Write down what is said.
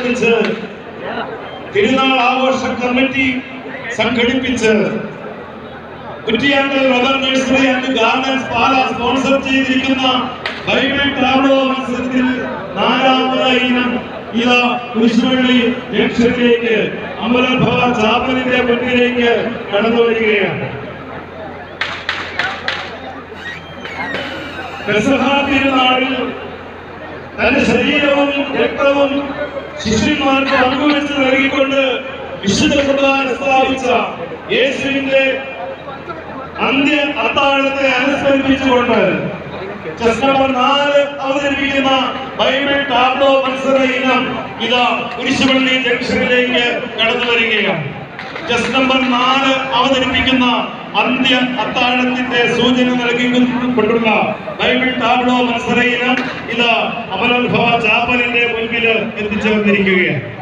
അനുബന്ധിച്ച് തിരുനാൾ ആഘോഷ കമ്മിറ്റി സംഘടിപ്പിച്ച് കുറ്റിയാണ്ടൽ rubber nursery and gardens Pala sponsor ചെയ്തിരിക്കുന്ന ബൈബിൾ ടാബ്ലോ മത്സരത്തിൽ നാലാമത് ഇനം ഇതാ കുരിശുപള്ളി ജംഗ്ഷനിലേക്ക് അമരഭവ ചാപ്പലിന്റെ മുന്നിലേക്ക് കടന്നു വരികയാണ് പെസഹ തിരുനാളിൽ തന്റെ ശരീരവും രക്തവും ശിഷ്യന്മാർക്ക് പങ്കുവെച്ച് നൽകിക്കൊണ്ട് വിശുദ്ധ കുർബാന സ്ഥാപിച്ച യേശുവിന്റെ അന്ത്യ അത്താഴത്തെ അനുസ്മരിപ്പിച്ചുകൊണ്ട് ചെസ് നമ്പർ നാല് അവതരിപ്പിക്കുന്ന ബൈബിൾ ടാബ്ലോ മത്സര ഇനം ഇതാ കുരിശുപള്ളി ജംഗ്ഷനിലേക്ക് കടന്നു വരികയാണ് ചെസ് നമ്പർ നാല് അവതരിപ്പിക്കുന്ന അന്ത്യ അത്താഴത്തിന്റെ സൂചന നൽകിക്കൊണ്ടുള്ള ബൈബിൾ ടാബ്ലോ മത്സര ഇനം ഇതാ അമലോത്ഭവ ചാപ്പലിന്റെ മുൻപിൽ എത്തിച്ചേർന്നിരിക്കുകയാണ്